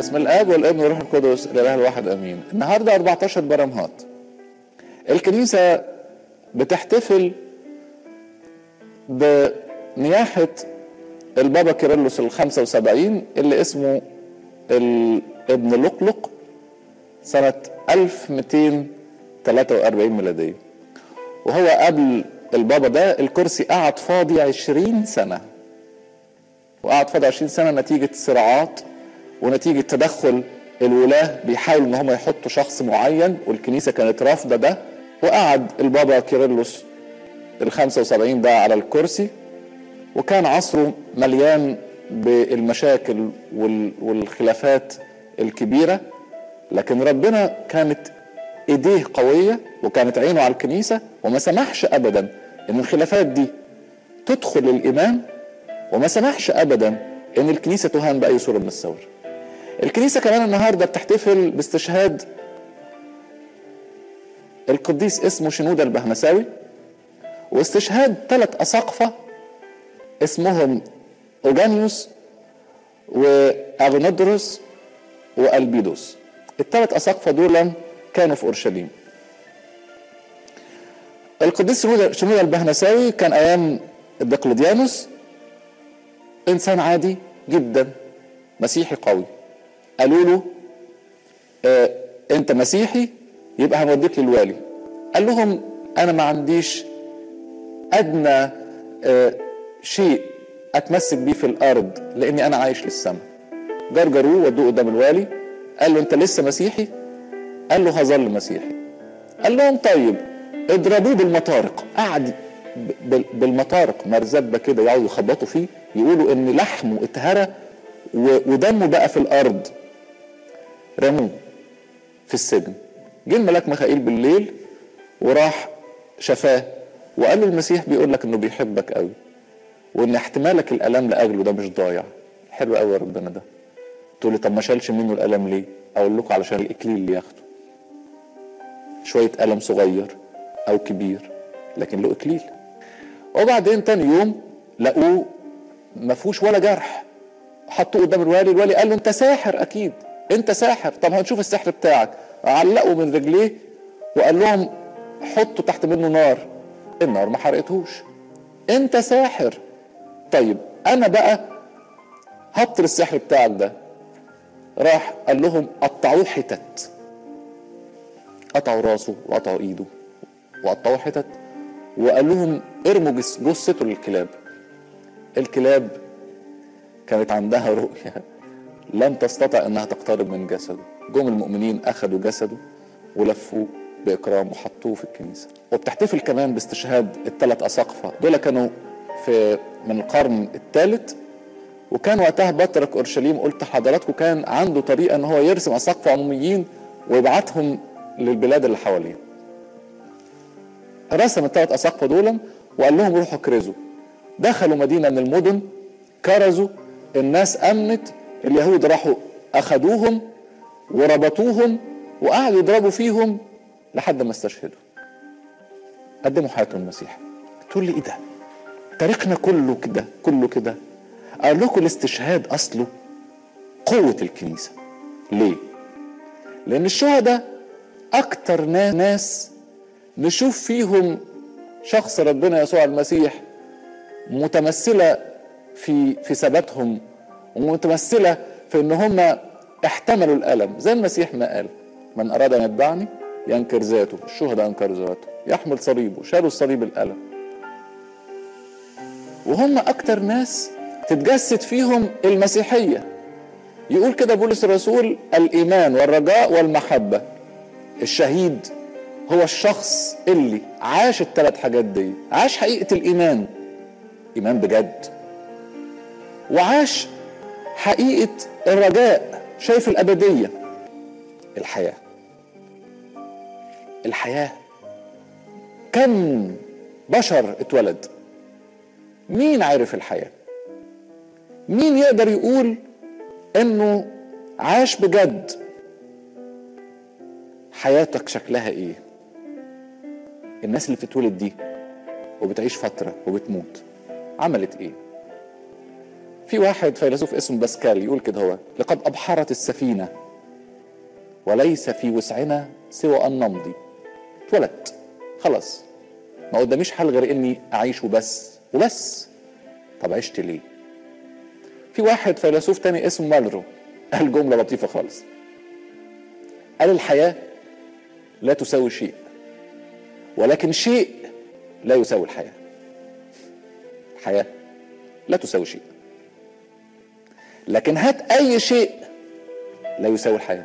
بسم الاب والابن والروح القدس الاله الواحد امين النهارده 14 برمهات الكنيسه بتحتفل بنياحه البابا كيرلس ال 75 اللي اسمه ابن لقلق سنه 1243 ميلاديه وهو قبل البابا ده الكرسي قعد فاضي 20 سنه وقعد فاضي 20 سنه نتيجه صراعات ونتيجه تدخل الولاه بيحاولوا ان هم يحطوا شخص معين والكنيسه كانت رافضه ده وقعد البابا كيرلس ال 75 ده على الكرسي وكان عصره مليان بالمشاكل والخلافات الكبيره لكن ربنا كانت ايديه قويه وكانت عينه على الكنيسه وما سمحش ابدا ان الخلافات دي تدخل الايمان وما سمحش ابدا ان الكنيسه تهان باي صوره من الصور الكنيسه كمان النهارده بتحتفل باستشهاد القديس اسمه شنودة البهنساوي واستشهاد ثلاث أساقفة اسمهم أوجانيوس وأغنودروس وألبيدوس الثلاث أساقفة دول كانوا في أورشليم القديس شنودة البهنساوي كان أيام الدقلديانوس إنسان عادي جدا مسيحي قوي قالوا له آه أنت مسيحي يبقى هنوديك للوالي قال لهم انا ما عنديش ادنى آه شيء اتمسك بيه في الارض لاني انا عايش للسماء جرجروه ودوه قدام الوالي قال له انت لسه مسيحي قال له هظل مسيحي قال لهم طيب اضربوه بالمطارق قعد بالمطارق مرزبه كده يقعدوا يخبطوا فيه يقولوا ان لحمه اتهرى ودمه بقى في الارض رموه في السجن جه الملاك ميخائيل بالليل وراح شفاه وقال له المسيح بيقول لك انه بيحبك قوي وان احتمالك الالم لاجله ده مش ضايع حلو قوي يا ربنا ده تقول لي طب ما شالش منه الالم ليه اقول لكم علشان الاكليل اللي ياخده شويه الم صغير او كبير لكن له اكليل وبعدين تاني يوم لقوه ما فيهوش ولا جرح حطوه قدام الوالي الوالي قال له انت ساحر اكيد انت ساحر طب هنشوف السحر بتاعك علقوا من رجليه وقال لهم حطوا تحت منه نار النار ما حرقتهوش انت ساحر طيب انا بقى هبطل السحر بتاعك ده راح قال لهم قطعوه حتت قطعوا راسه وقطعوا ايده وقطعوه حتت وقال لهم ارموا جثته للكلاب الكلاب كانت عندها رؤيه لن تستطع انها تقترب من جسده جم المؤمنين اخذوا جسده ولفوه باكرام وحطوه في الكنيسه وبتحتفل كمان باستشهاد الثلاث اساقفه دول كانوا في من القرن الثالث وكان وقتها بطرك اورشليم قلت لحضراتكم كان عنده طريقه ان هو يرسم اساقفه عموميين ويبعتهم للبلاد اللي حواليه رسم الثلاث اساقفه دول وقال لهم روحوا كرزوا دخلوا مدينه من المدن كرزوا الناس امنت اليهود راحوا اخذوهم وربطوهم وقعدوا يضربوا فيهم لحد ما استشهدوا قدموا حياتهم المسيح تقول لي ايه ده تاريخنا كله كده كله كده اقول لكم الاستشهاد اصله قوة الكنيسة ليه لان الشهداء اكتر ناس نشوف فيهم شخص ربنا يسوع المسيح متمثلة في في ثباتهم ومتمثلة في ان هم احتملوا الالم زي المسيح ما قال من اراد ان يتبعني ينكر ذاته الشهداء انكروا ذاته يحمل صليبه شالوا الصليب الالم وهم اكتر ناس تتجسد فيهم المسيحيه يقول كده بولس الرسول الايمان والرجاء والمحبه الشهيد هو الشخص اللي عاش الثلاث حاجات دي عاش حقيقه الايمان ايمان بجد وعاش حقيقه الرجاء شايف الابديه الحياه الحياه كم بشر اتولد مين عارف الحياه مين يقدر يقول انه عاش بجد حياتك شكلها ايه الناس اللي بتتولد دي وبتعيش فتره وبتموت عملت ايه في واحد فيلسوف اسمه باسكال يقول كده هو لقد أبحرت السفينة وليس في وسعنا سوى أن نمضي اتولدت خلاص ما قداميش حل غير اني اعيش وبس وبس طب عشت ليه في واحد فيلسوف تاني اسمه مالرو قال جمله لطيفه خالص قال الحياه لا تساوي شيء ولكن شيء لا يساوي الحياه الحياه لا تساوي شيء لكن هات اي شيء لا يساوي الحياه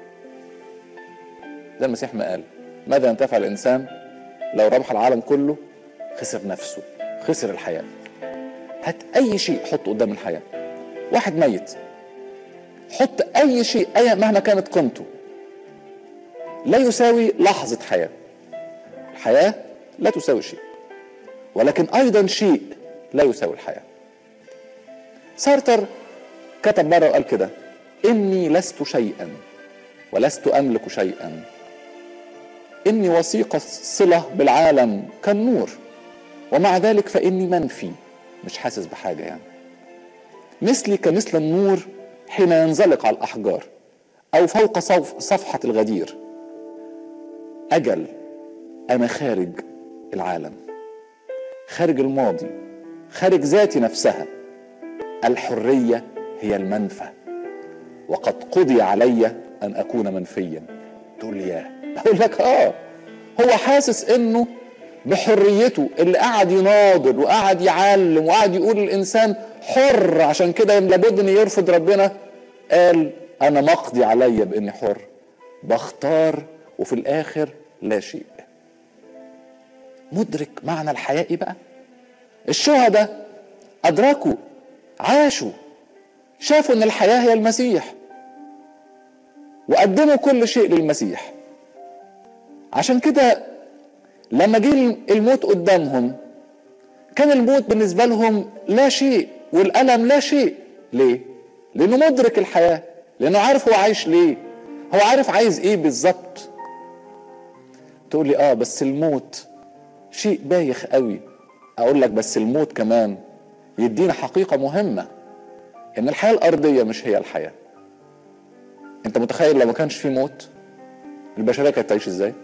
ده المسيح ما قال ماذا ينتفع الانسان لو ربح العالم كله خسر نفسه خسر الحياه هات اي شيء حطه قدام الحياه واحد ميت حط اي شيء اي مهما كانت قيمته لا يساوي لحظه حياه الحياه لا تساوي شيء ولكن ايضا شيء لا يساوي الحياه سارتر كتب مره وقال كده اني لست شيئا ولست املك شيئا اني وثيقه صله بالعالم كالنور ومع ذلك فاني منفي مش حاسس بحاجه يعني مثلي كمثل النور حين ينزلق على الاحجار او فوق صفحه الغدير اجل انا خارج العالم خارج الماضي خارج ذاتي نفسها الحريه هي المنفى وقد قضي علي ان اكون منفيا تقول لي ياه اقول لك اه هو حاسس انه بحريته اللي قعد يناضل وقعد يعلم وقعد يقول الانسان حر عشان كده لابد ان يرفض ربنا قال انا مقضي عليا باني حر بختار وفي الاخر لا شيء مدرك معنى الحياة ايه بقى الشهداء ادركوا عاشوا شافوا ان الحياة هي المسيح وقدموا كل شيء للمسيح عشان كده لما جه الموت قدامهم كان الموت بالنسبة لهم لا شيء والألم لا شيء ليه؟ لأنه مدرك الحياة لأنه عارف هو عايش ليه هو عارف عايز إيه بالظبط تقول لي آه بس الموت شيء بايخ قوي أقول لك بس الموت كمان يدينا حقيقة مهمة إن الحياة الأرضية مش هي الحياة أنت متخيل لو ما كانش في موت البشرية كانت تعيش إزاي؟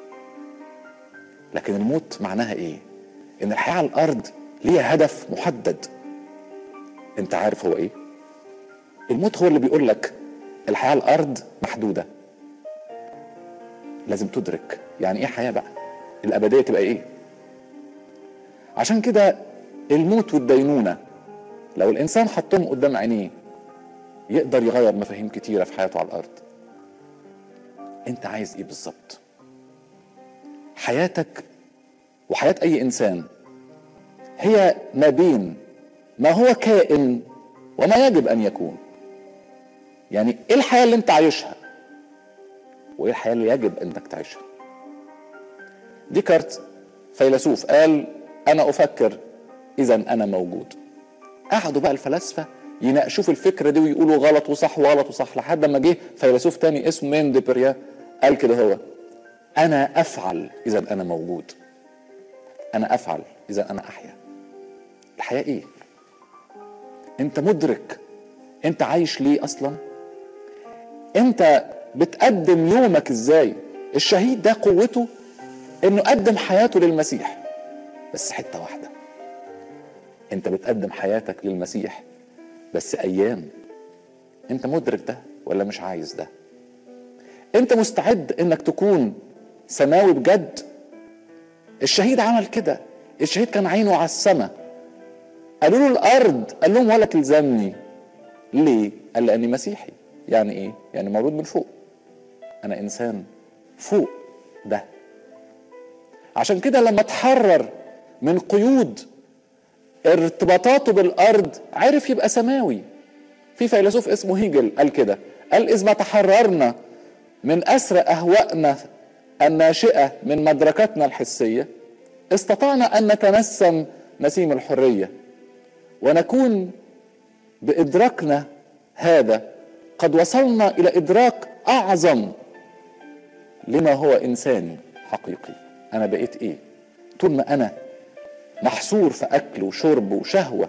لكن الموت معناها ايه ان الحياه على الارض ليها هدف محدد انت عارف هو ايه الموت هو اللي بيقول لك الحياه على الارض محدوده لازم تدرك يعني ايه حياه بقى الابديه تبقى ايه عشان كده الموت والدينونه لو الانسان حطهم قدام عينيه يقدر يغير مفاهيم كتيره في حياته على الارض انت عايز ايه بالظبط حياتك وحياة أي إنسان هي ما بين ما هو كائن وما يجب أن يكون يعني إيه الحياة اللي أنت عايشها وإيه الحياة اللي يجب أنك تعيشها ديكارت فيلسوف قال أنا أفكر إذا أنا موجود قعدوا بقى الفلاسفة يناقشوا في الفكرة دي ويقولوا غلط وصح وغلط وصح لحد ما جه فيلسوف تاني اسمه مين ديبريا قال كده هو أنا أفعل إذا أنا موجود أنا أفعل إذا أنا أحيا الحياة إيه؟ أنت مدرك أنت عايش ليه أصلا؟ أنت بتقدم يومك إزاي؟ الشهيد ده قوته إنه قدم حياته للمسيح بس حتة واحدة أنت بتقدم حياتك للمسيح بس أيام أنت مدرك ده ولا مش عايز ده؟ أنت مستعد إنك تكون سماوي بجد الشهيد عمل كده الشهيد كان عينه على السماء قالوا له الارض قال لهم ولا تلزمني ليه قال لاني مسيحي يعني ايه يعني مولود من فوق انا انسان فوق ده عشان كده لما تحرر من قيود ارتباطاته بالارض عرف يبقى سماوي في فيلسوف اسمه هيجل قال كده قال اذ ما تحررنا من اسر اهوائنا الناشئة من مدركتنا الحسية استطعنا أن نتنسم نسيم الحرية ونكون بإدراكنا هذا قد وصلنا إلى إدراك أعظم لما هو إنساني حقيقي أنا بقيت إيه طول ما أنا محصور في أكل وشرب وشهوة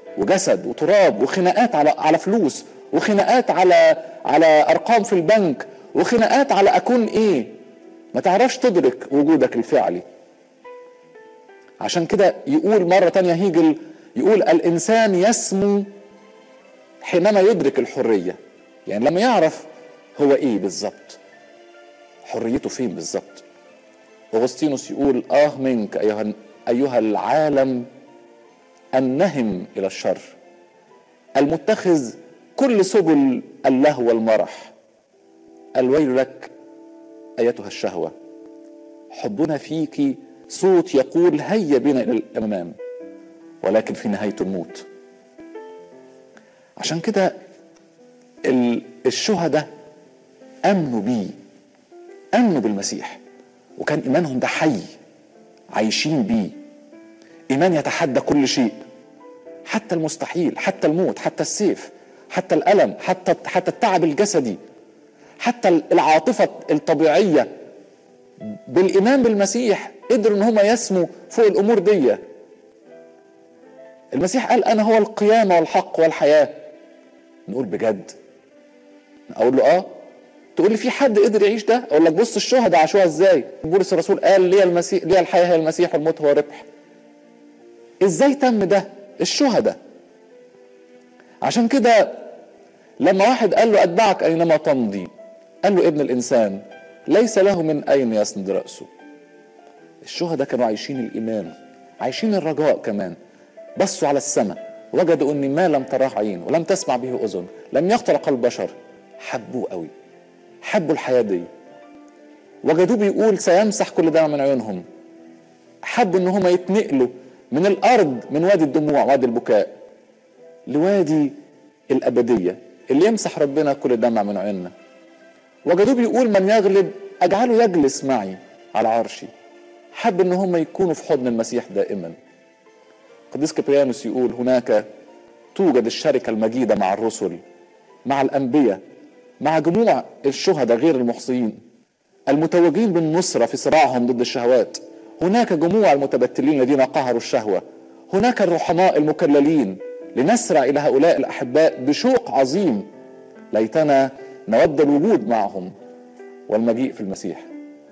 وجسد وتراب وخناقات على على فلوس وخناقات على على ارقام في البنك وخناقات على اكون ايه ما تعرفش تدرك وجودك الفعلي عشان كده يقول مرة تانية هيجل يقول الإنسان يسمو حينما يدرك الحرية يعني لما يعرف هو إيه بالظبط حريته فين بالظبط أغسطينوس يقول آه منك أيها, أيها العالم النهم إلى الشر المتخذ كل سبل اللهو والمرح الويل لك ايتها الشهوه حبنا فيك صوت يقول هيا بنا الى الامام ولكن في نهايه الموت عشان كده الشهداء امنوا بيه امنوا بالمسيح وكان ايمانهم ده حي عايشين بيه ايمان يتحدى كل شيء حتى المستحيل حتى الموت حتى السيف حتى الالم حتى حتى التعب الجسدي حتى العاطفه الطبيعيه بالايمان بالمسيح قدروا ان هم يسموا فوق الامور دي المسيح قال انا هو القيامه والحق والحياه نقول بجد اقول له اه تقول لي في حد قدر يعيش ده اقول لك بص الشهداء عاشوها ازاي بولس الرسول قال لي المسيح لي الحياه هي المسيح والموت هو ربح ازاي تم ده الشهداء عشان كده لما واحد قال له اتبعك اينما تمضي قال له ابن الانسان ليس له من اين يسند راسه الشهداء كانوا عايشين الايمان عايشين الرجاء كمان بصوا على السماء وجدوا ان ما لم تراه عين ولم تسمع به اذن لم يخطر قلب بشر حبوه قوي حبوا الحياه دي وجدوه بيقول سيمسح كل دمع من عيونهم حبوا ان هم يتنقلوا من الارض من وادي الدموع وادي البكاء لوادي الابديه اللي يمسح ربنا كل دمع من عيوننا وجدوه بيقول من يغلب اجعله يجلس معي على عرشي حب ان هم يكونوا في حضن المسيح دائما قديس كبريانوس يقول هناك توجد الشركة المجيدة مع الرسل مع الأنبياء مع جموع الشهداء غير المحصيين المتوجين بالنصرة في صراعهم ضد الشهوات هناك جموع المتبتلين الذين قهروا الشهوة هناك الرحماء المكللين لنسرع إلى هؤلاء الأحباء بشوق عظيم ليتنا نود الوجود معهم والمجيء في المسيح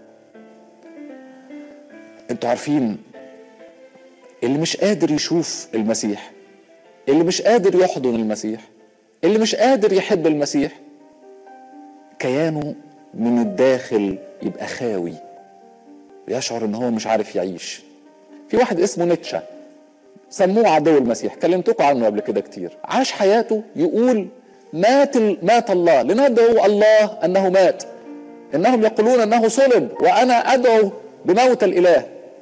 انتوا عارفين اللي مش قادر يشوف المسيح اللي مش قادر يحضن المسيح اللي مش قادر يحب المسيح كيانه من الداخل يبقى خاوي ويشعر ان هو مش عارف يعيش في واحد اسمه نيتشه سموه عدو المسيح كلمتكم عنه قبل كده كتير عاش حياته يقول مات مات الله لندعو الله انه مات انهم يقولون انه صلب وانا ادعو بموت الاله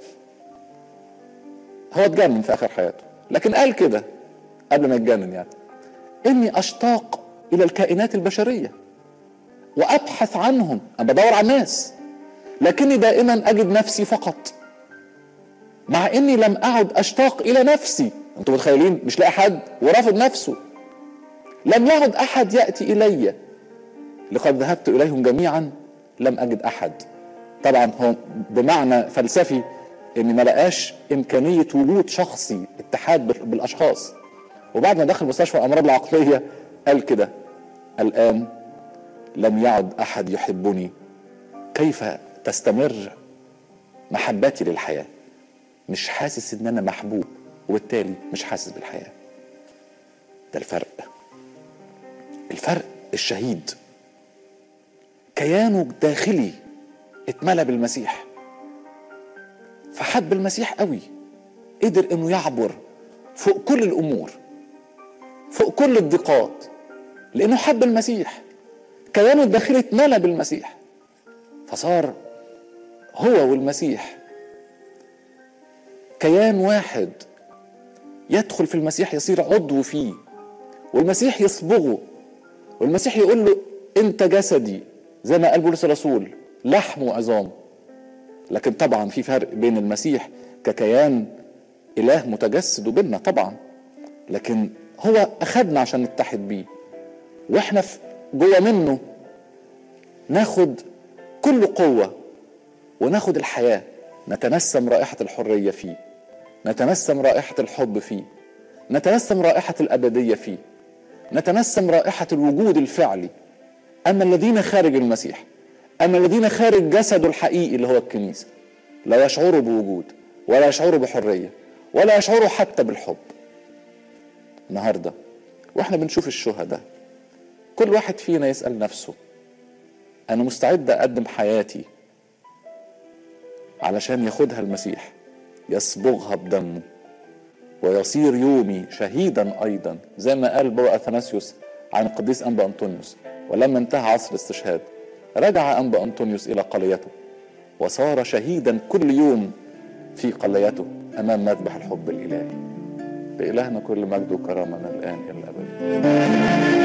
هو اتجنن في اخر حياته لكن قال كده قبل ما يتجنن يعني اني اشتاق الى الكائنات البشريه وابحث عنهم انا بدور على الناس لكني دائما اجد نفسي فقط مع اني لم اعد اشتاق الى نفسي انتوا متخيلين مش لاقي حد ورافض نفسه لم يعد احد ياتي الي لقد ذهبت اليهم جميعا لم اجد احد طبعا هو بمعنى فلسفي ان ما لقاش امكانيه وجود شخصي اتحاد بالاشخاص وبعد ما دخل مستشفى الامراض العقليه قال كده الان لم يعد احد يحبني كيف تستمر محبتي للحياه مش حاسس ان انا محبوب وبالتالي مش حاسس بالحياه ده الفرق الفرق الشهيد كيانه الداخلي اتملى بالمسيح فحب المسيح قوي قدر انه يعبر فوق كل الامور فوق كل الضيقات لانه حب المسيح كيانه الداخلي اتملى بالمسيح فصار هو والمسيح كيان واحد يدخل في المسيح يصير عضو فيه والمسيح يصبغه والمسيح يقول له انت جسدي زي ما قال بولس الرسول لحم وعظام لكن طبعا في فرق بين المسيح ككيان اله متجسد وبيننا طبعا لكن هو اخدنا عشان نتحد بيه واحنا جوه منه ناخد كل قوه وناخد الحياه نتنسم رائحه الحريه فيه نتنسم رائحه الحب فيه نتنسم رائحة الأبدية فيه نتنسم رائحة الوجود الفعلي أما الذين خارج المسيح أما الذين خارج جسده الحقيقي اللي هو الكنيسة لا يشعروا بوجود ولا يشعروا بحرية ولا يشعروا حتى بالحب النهارده واحنا بنشوف الشهداء كل واحد فينا يسأل نفسه أنا مستعد أقدم حياتي علشان ياخدها المسيح يصبغها بدمه ويصير يومي شهيدا أيضا زي ما قال بابا أثناسيوس عن القديس أنبا أنطونيوس ولما انتهى عصر الاستشهاد رجع أنبا أنطونيوس إلى قليته وصار شهيدا كل يوم في قليته أمام مذبح الحب الإلهي لإلهنا كل مجد وكرامة من الآن إلى الأبد